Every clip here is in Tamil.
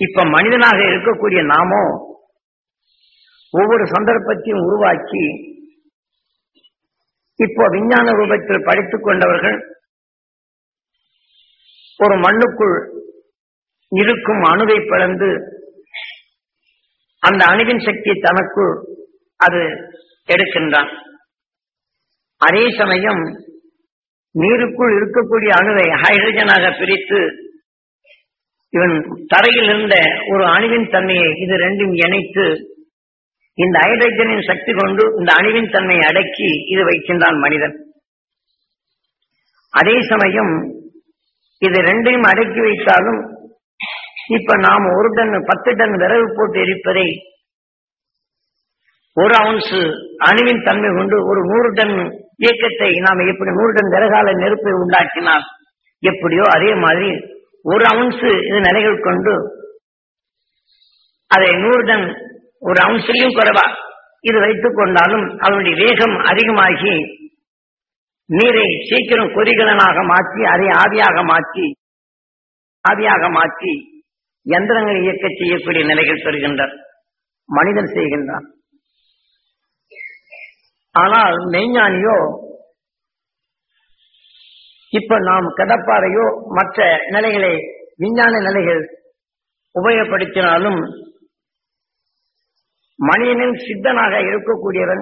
இப்ப மனிதனாக இருக்கக்கூடிய நாமோ ஒவ்வொரு சந்தர்ப்பத்தையும் உருவாக்கி இப்போ விஞ்ஞான ரூபத்தில் படித்துக் கொண்டவர்கள் ஒரு மண்ணுக்குள் இருக்கும் அணுவை பிளந்து அந்த அணுவின் சக்தி தனக்குள் அது எடுக்கின்றான் அதே சமயம் நீருக்குள் இருக்கக்கூடிய அணுவை ஹைட்ரஜனாக பிரித்து இவன் தரையில் இருந்த ஒரு அணுவின் தன்மையை இது ரெண்டும் இணைத்து இந்த ஹைட்ரஜனின் சக்தி கொண்டு இந்த அணுவின் தன்மையை அடக்கி இது வைக்கின்றான் மனிதன் அதே சமயம் இது ரெண்டையும் அடக்கி வைத்தாலும் இப்ப நாம் ஒரு டன் பத்து டன் விறகு போட்டு எரிப்பதை ஒரு அவுன்ஸ் அணுவின் தன்மை கொண்டு ஒரு நூறு டன் இயக்கத்தை நாம் எப்படி நூறு டன் விறகால நெருப்பை உண்டாக்கினால் எப்படியோ அதே மாதிரி ஒரு அவுன்ஸ் இது நிலைகள் கொண்டு அதை நூறு டன் ஒரு அவுன்ஸ்லயும் குறைவா இது வைத்துக் கொண்டாலும் அதனுடைய வேகம் அதிகமாகி நீரை சீக்கிரம் கொதிகலனாக மாற்றி அதை ஆவியாக மாற்றி ஆவியாக மாற்றி யந்திரங்களை இயக்க செய்யக்கூடிய நிலைகள் பெறுகின்றார் மனிதன் செய்கின்றான் ஆனால் மெய்ஞானியோ இப்ப நாம் கடப்பாறையோ மற்ற நிலைகளை விஞ்ஞான நிலைகள் உபயோகப்படுத்தினாலும் மனிதனின் சித்தனாக இருக்கக்கூடியவன்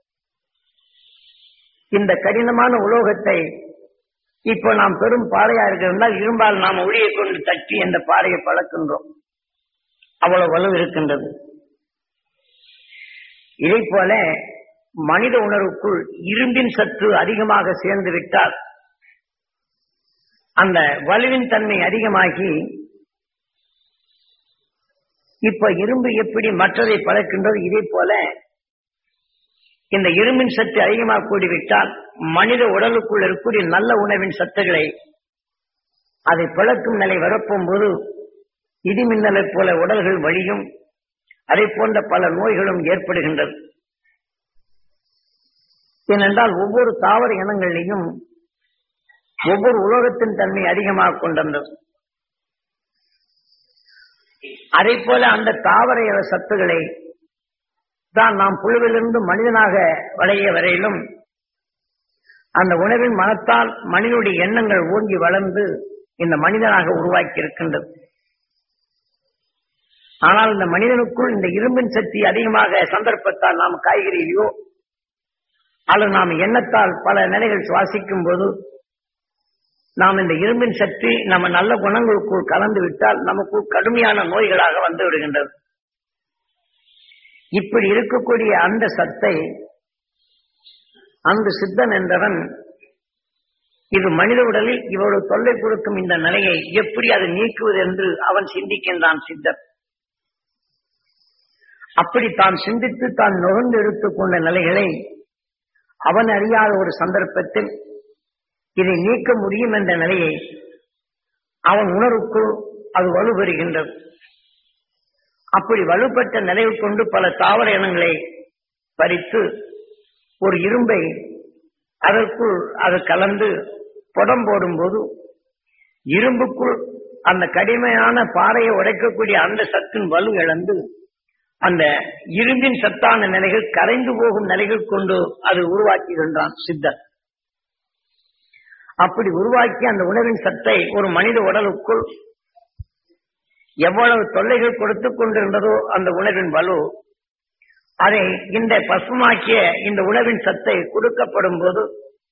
இந்த கடினமான உலோகத்தை இப்போ நாம் பெரும் பாறையா இருக்கிறதால் இரும்பால் நாம் ஒளியை கொண்டு தட்டி அந்த பாறையை பழக்கின்றோம் அவ்வளவு வலு இருக்கின்றது இதை போல மனித உணர்வுக்குள் இரும்பின் சத்து அதிகமாக சேர்ந்து விட்டால் அந்த வலுவின் தன்மை அதிகமாகி இப்ப இரும்பு எப்படி மற்றதை பழக்கின்றது இதே போல இந்த இரும்பின் சத்து அதிகமாக கூடிவிட்டால் மனித உடலுக்குள் இருக்கக்கூடிய நல்ல உணவின் சத்துக்களை அதை பிளக்கும் நிலை வரப்பும் போது இடிமின்னலை போல உடல்கள் வழியும் அதை போன்ற பல நோய்களும் ஏற்படுகின்றது ஏனென்றால் ஒவ்வொரு தாவர இனங்களிலையும் ஒவ்வொரு உலோகத்தின் தன்மை அதிகமாக கொண்டிருந்தது அதே போல அந்த தாவர இன சத்துக்களை தான் நாம் புழுவிலிருந்து மனிதனாக வளைய வரையிலும் அந்த உணவின் மனத்தால் மனிதனுடைய எண்ணங்கள் ஓங்கி வளர்ந்து இந்த மனிதனாக உருவாக்கி இருக்கின்றது ஆனால் இந்த மனிதனுக்குள் இந்த இரும்பின் சக்தி அதிகமாக சந்தர்ப்பத்தால் நாம் காய்கறியிலையோ அல்லது நாம் எண்ணத்தால் பல நிலைகள் சுவாசிக்கும் போது நாம் இந்த இரும்பின் சக்தி நம்ம நல்ல குணங்களுக்குள் கலந்து விட்டால் நமக்குள் கடுமையான நோய்களாக வந்து விடுகின்றது இப்படி இருக்கக்கூடிய அந்த சத்தை அந்த சித்தன் என்றவன் இது மனித உடலில் இவ்வளவு தொல்லை கொடுக்கும் இந்த நிலையை எப்படி அது நீக்குவது என்று அவன் சிந்திக்கின்றான் சித்தன் அப்படி தான் சிந்தித்து தான் நுகர்ந்து எடுத்துக்கொண்ட நிலைகளை அவன் அறியாத ஒரு சந்தர்ப்பத்தில் இதை நீக்க முடியும் என்ற நிலையை அவன் உணர்வுக்குள் அது வலுப்பெறுகின்றது அப்படி வலுப்பட்ட நிலையை கொண்டு பல தாவர இனங்களை பறித்து ஒரு இரும்பை அதற்குள் அது கலந்து புடம் போடும்போது இரும்புக்குள் அந்த கடுமையான பாறையை உடைக்கக்கூடிய அந்த சத்தின் வலு இழந்து அந்த இரும்பின் சத்தான நிலைகள் கரைந்து போகும் நிலைகள் கொண்டு அது உருவாக்குகின்றான் சித்தர் அப்படி உருவாக்கி அந்த உணவின் சத்தை ஒரு மனித உடலுக்குள் எவ்வளவு தொல்லைகள் கொடுத்து கொண்டிருந்ததோ அந்த உணவின் வலு அதை இந்த பசுமாக்கிய இந்த உணவின் சத்தை கொடுக்கப்படும் போது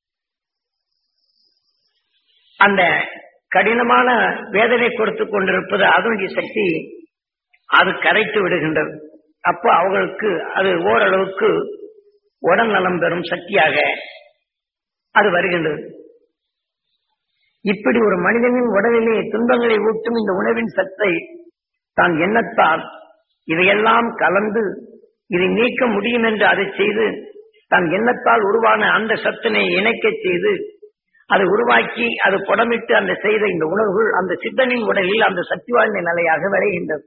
அந்த கடினமான வேதனை கொடுத்து கொண்டிருப்பது அதனுடைய சக்தி அது கரைத்து விடுகின்றது அப்போ அவர்களுக்கு அது ஓரளவுக்கு உடல் நலம் பெறும் சக்தியாக அது வருகின்றது இப்படி ஒரு மனிதனின் உடலிலே துன்பங்களை ஊட்டும் இந்த உணவின் சத்தை தான் எண்ணத்தால் இதையெல்லாம் கலந்து இதை நீக்க முடியும் என்று அதை செய்து தன் எண்ணத்தால் உருவான அந்த சத்தினை இணைக்க செய்து அதை உருவாக்கி அது புடமிட்டு அந்த செய்த இந்த உணவுகள் அந்த சித்தனின் உடலில் அந்த சக்தி வாய்ந்த நிலையாக விளைகின்றது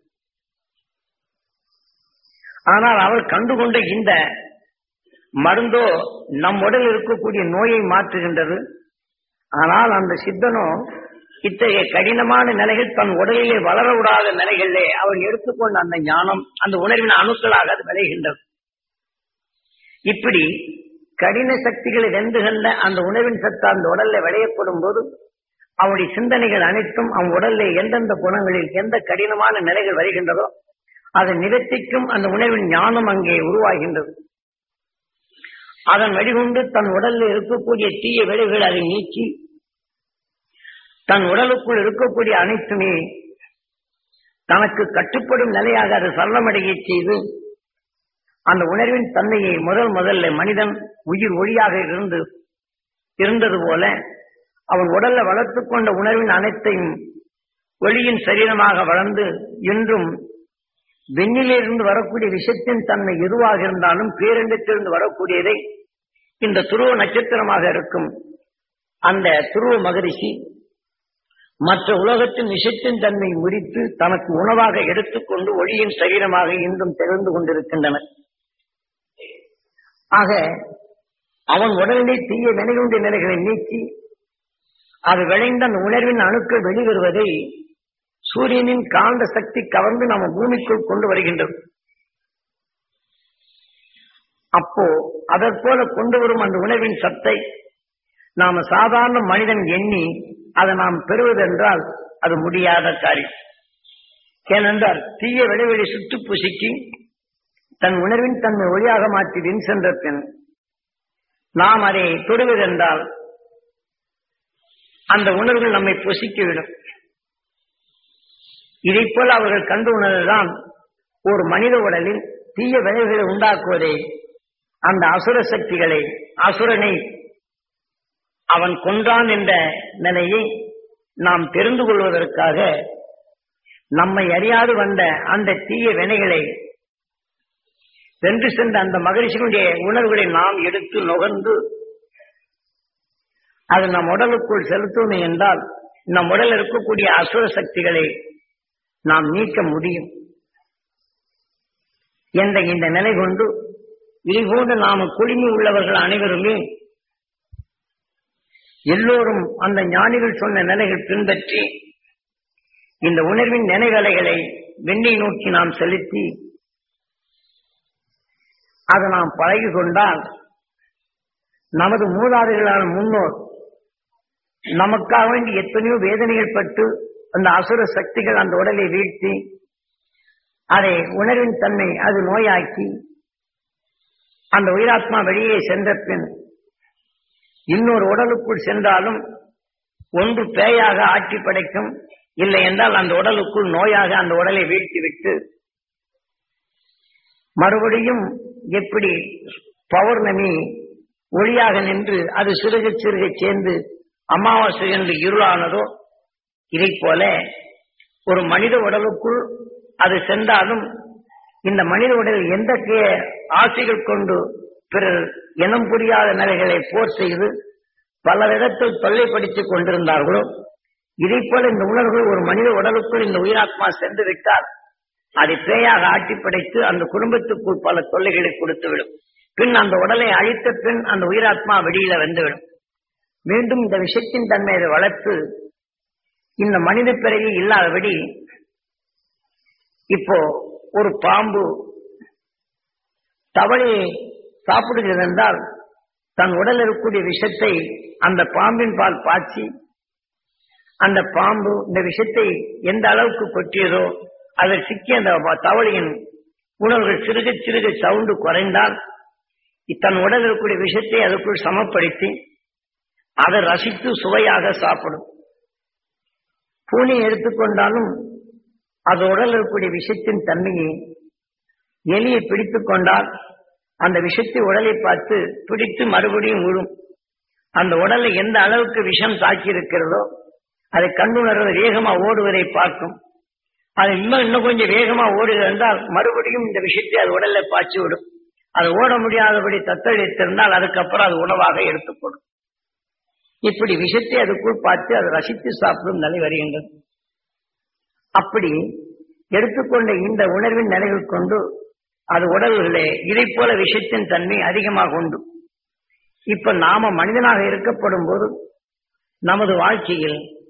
ஆனால் அவர் கண்டுகொண்ட இந்த மருந்தோ நம் உடலில் இருக்கக்கூடிய நோயை மாற்றுகின்றது ஆனால் அந்த சித்தனோ இத்தகைய கடினமான நிலைகள் தன் உடலிலே வளர விடாத நிலைகளிலே அவன் எடுத்துக்கொண்ட அந்த ஞானம் அந்த உணர்வின் அணுக்களாக அது விளைகின்றது இப்படி கடின சக்திகளை வென்றுகண்ட அந்த உணவின் சத்து அந்த உடல்ல விளையப்படும் போது அவனுடைய சிந்தனைகள் அனைத்தும் அவன் உடல்ல எந்தெந்த குணங்களில் எந்த கடினமான நிலைகள் வருகின்றதோ அதை நிவர்த்திக்கும் அந்த உணவின் ஞானம் அங்கே உருவாகின்றது அதன் வழிகொண்டு தன் உடலில் இருக்கக்கூடிய தீய விளைவுகள் அதை நீக்கி தன் உடலுக்குள் இருக்கக்கூடிய அனைத்துமே தனக்கு கட்டுப்படும் நிலையாக அது சரணமடைய செய்து அந்த உணர்வின் தன்மையை முதல் முதல்ல மனிதன் உயிர் ஒளியாக இருந்து இருந்தது போல அவன் உடல்ல வளர்த்து கொண்ட உணர்வின் அனைத்தையும் ஒளியின் சரீரமாக வளர்ந்து இன்றும் வெண்ணிலிருந்து வரக்கூடிய விஷத்தின் தன்மை எதுவாக இருந்தாலும் பேரண்டத்திலிருந்து வரக்கூடியதை இந்த துருவ நட்சத்திரமாக இருக்கும் அந்த துருவ மகரிஷி மற்ற உலகத்தின் விஷத்தின் தன்மை முறித்து தனக்கு உணவாக எடுத்துக்கொண்டு ஒளியின் சரீரமாக இன்றும் திகழ்ந்து கொண்டிருக்கின்றனர் ஆக அவன் உடலிலே தீய வினைகுண்ட நிலைகளை நீக்கி அது விளைந்த அந்த உணர்வின் அணுக்கள் வெளிவருவதை சூரியனின் காந்த சக்தி கவர்ந்து நம்ம பூமிக்குள் கொண்டு வருகின்றது அப்போ அதற்போல கொண்டு வரும் அந்த உணர்வின் சத்தை நாம சாதாரண மனிதன் எண்ணி அதை நாம் பெறுவதென்றால் அது முடியாத காரியம் ஏனென்றால் தீய விளைவெளி சுட்டு புசிக்கி தன் உணர்வின் தன்மை ஒளியாக மாற்றி வின் சென்ற பின் நாம் அதை தொடுவதென்றால் அந்த உணர்வுகள் நம்மை பொசிக்கிவிடும் இதை போல அவர்கள் கண்டு உணர்வுதான் ஒரு மனித உடலில் தீய விளைவுகளை உண்டாக்குவதை அந்த அசுர சக்திகளை அசுரனை அவன் கொன்றான் என்ற நிலையை நாம் தெரிந்து கொள்வதற்காக நம்மை அறியாது வந்த அந்த தீய வினைகளை வென்று சென்ற அந்த மகிழ்ச்சியினுடைய உணர்வுகளை நாம் எடுத்து நுகர்ந்து அது நம் உடலுக்குள் செலுத்துமே என்றால் நம் உடலில் இருக்கக்கூடிய அசுர சக்திகளை நாம் நீக்க முடியும் என்ற இந்த நிலை கொண்டு இதுபோன்று நாம குழுமி உள்ளவர்கள் அனைவருமே எல்லோரும் அந்த ஞானிகள் சொன்ன நிலைகள் பின்பற்றி இந்த உணர்வின் நினைவலைகளை வெண்ணை நோக்கி நாம் செலுத்தி அதை நாம் பழகி கொண்டால் நமது மூதாதைகளான முன்னோர் நமக்காக வேண்டி எத்தனையோ வேதனைகள் பட்டு அந்த அசுர சக்திகள் அந்த உடலை வீழ்த்தி அதை உணர்வின் தன்மை அது நோயாக்கி அந்த உயிராத்மா வெளியே சென்ற பின் இன்னொரு உடலுக்குள் சென்றாலும் ஒன்று பேயாக ஆட்சி படைக்கும் இல்லை என்றால் அந்த உடலுக்குள் நோயாக அந்த உடலை வீழ்த்திவிட்டு மறுபடியும் எப்படி பௌர்ணமி ஒளியாக நின்று அது சிறுக சிறுக சேர்ந்து அமாவாசை என்று இருளானதோ இதை போல ஒரு மனித உடலுக்குள் அது சென்றாலும் இந்த மனித உடலில் எந்த ஆசைகள் கொண்டு பிறர் இனம் புரியாத நிலைகளை போர் செய்து பல விதத்தில் தொல்லைப்படுத்திக் கொண்டிருந்தார்களோ இதை போல இந்த உணர்வுகள் ஒரு மனித உடலுக்குள் இந்த உயிராத்மா சென்று விட்டால் அதை பேயாக ஆட்சி படைத்து அந்த குடும்பத்துக்குள் பல தொல்லைகளை கொடுத்துவிடும் பின் அந்த உடலை அழித்த பின் அந்த உயிராத்மா வெளியில வந்துவிடும் மீண்டும் இந்த விஷயத்தின் தன்மை அதை வளர்த்து இந்த மனித பிறவி இல்லாதபடி இப்போ ஒரு பாம்பு தவளையை சாப்பிடுகிறது என்றால் தன் உடல் இருக்கக்கூடிய விஷத்தை அந்த பாம்பின் பால் பாய்ச்சி அந்த பாம்பு இந்த விஷத்தை எந்த அளவுக்கு கொட்டியதோ அதில் சிக்கிய அந்த தவளையின் உணவுகள் சிறுக சிறுக சவுண்டு குறைந்தால் தன் உடல் இருக்கக்கூடிய விஷத்தை அதுக்குள் சமப்படுத்தி அதை ரசித்து சுவையாக சாப்பிடும் பூனை எடுத்துக்கொண்டாலும் அது உடல் இருக்கக்கூடிய விஷத்தின் தன்மையை எலியை பிடித்துக் கொண்டால் அந்த விஷத்தை உடலை பார்த்து பிடித்து மறுபடியும் விழும் அந்த உடலை எந்த அளவுக்கு விஷம் தாக்கி இருக்கிறதோ அதை கண்டுணர்வது வேகமா ஓடுவதை பார்க்கும் அது இன்னும் இன்னும் கொஞ்சம் வேகமா ஓடுகிறது என்றால் மறுபடியும் இந்த விஷயத்தை அது உடல்ல பாய்ச்சி விடும் அது ஓட முடியாதபடி தத்தளித்திருந்தால் அதுக்கப்புறம் அது உணவாக எடுத்துக்கொடும் இப்படி விஷத்தை அதுக்குள் பார்த்து அதை ரசித்து சாப்பிடும் நிலை வருகின்றது அப்படி எடுத்துக்கொண்ட இந்த உணர்வின் நிலைகள் கொண்டு அது உடல்களே இதை போல விஷத்தின் தன்மை அதிகமாக உண்டு இப்ப நாம மனிதனாக இருக்கப்படும் போது நமது வாழ்க்கையில்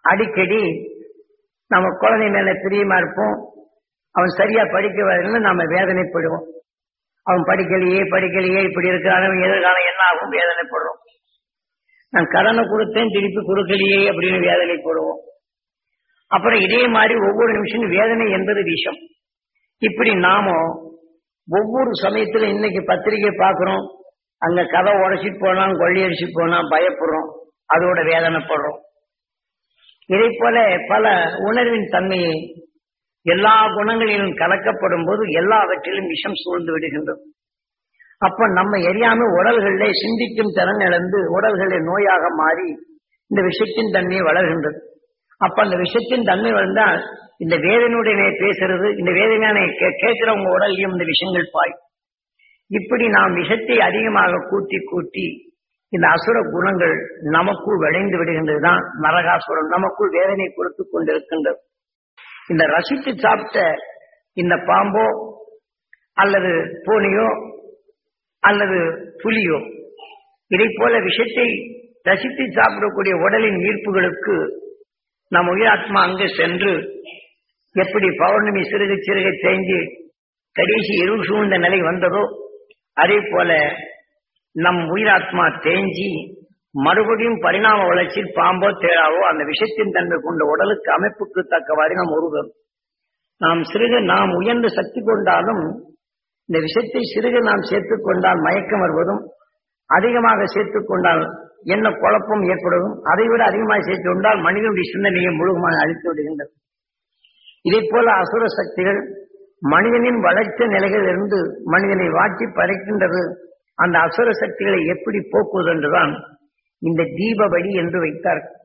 அடிக்கடி நம்ம குழந்தை மேல பிரியமா இருப்போம் அவன் சரியா படிக்க வரலன்னு நாம வேதனைப்படுவோம் அவன் படிக்கலையே படிக்கலையே இப்படி இருக்கிறான் அவன் எதிர்காலம் என்ன ஆகும் வேதனைப்படுறோம் நான் கடனை கொடுத்தேன் திருப்பி கொடுக்கலையே அப்படின்னு வேதனைப்படுவோம் அப்புறம் இதே மாதிரி ஒவ்வொரு நிமிஷம் வேதனை என்பது விஷம் இப்படி நாம ஒவ்வொரு சமயத்துல இன்னைக்கு பத்திரிகை பார்க்கிறோம் அங்க கதை உடைச்சிட்டு போனா கொள்ளையடிச்சு போனா பயப்படுறோம் அதோட வேதனைப்படுறோம் இதை போல பல உணர்வின் தன்மையை எல்லா குணங்களிலும் கலக்கப்படும் போது எல்லாவற்றிலும் விஷம் சூழ்ந்து விடுகின்றது அப்ப நம்ம எரியாம உடல்களிலே சிந்திக்கும் திறன் இழந்து உடல்களே நோயாக மாறி இந்த விஷத்தின் தன்மை வளர்கின்றது அப்ப அந்த விஷத்தின் தன்மை வளர்ந்தால் இந்த வேதனையுடனே பேசுறது இந்த வேதனையான கேட்கிறவங்க உடலையும் இந்த விஷயங்கள் பாய் இப்படி நாம் விஷத்தை அதிகமாக கூட்டி கூட்டி இந்த அசுர குணங்கள் நமக்குள் விளைந்து விடுகின்றதுதான் நரகாசுரம் நமக்குள் வேதனை கொடுத்து கொண்டிருக்கின்றது இந்த ரசித்து சாப்பிட்ட இந்த பாம்போ அல்லது பூனையோ அல்லது புலியோ இதை போல விஷத்தை ரசித்து சாப்பிடக்கூடிய உடலின் ஈர்ப்புகளுக்கு நம் உயிராத்மா அங்கு சென்று எப்படி பௌர்ணமி சிறுக சிறுக தேங்கி கடைசி இருள் சூழ்ந்த நிலை வந்ததோ அதே போல நம் உயிராத்மா தேஞ்சி மறுபடியும் பரிணாம வளர்ச்சியில் பாம்போ தேழாவோ அந்த விஷத்தின் தன்மை கொண்ட உடலுக்கு அமைப்புக்கு தக்கவாறு நாம் உருவம் நாம் சிறுக நாம் உயர்ந்த சக்தி கொண்டாலும் இந்த விஷத்தை சிறுக நாம் சேர்த்துக் கொண்டால் மயக்கம் வருவதும் அதிகமாக சேர்த்துக் கொண்டால் என்ன குழப்பம் ஏற்படுவதும் அதை விட அதிகமாக சேர்த்து கொண்டால் மனிதனுடைய சிந்தனையை முழுவதுமாக அழித்து விடுகின்றது இதை போல அசுர சக்திகள் மனிதனின் வளர்ச்சி நிலைகளிலிருந்து மனிதனை வாட்டி பறைக்கின்றது அந்த அசுர சக்திகளை எப்படி போக்குவது என்றுதான் இந்த தீப வழி என்று வைத்தார்கள்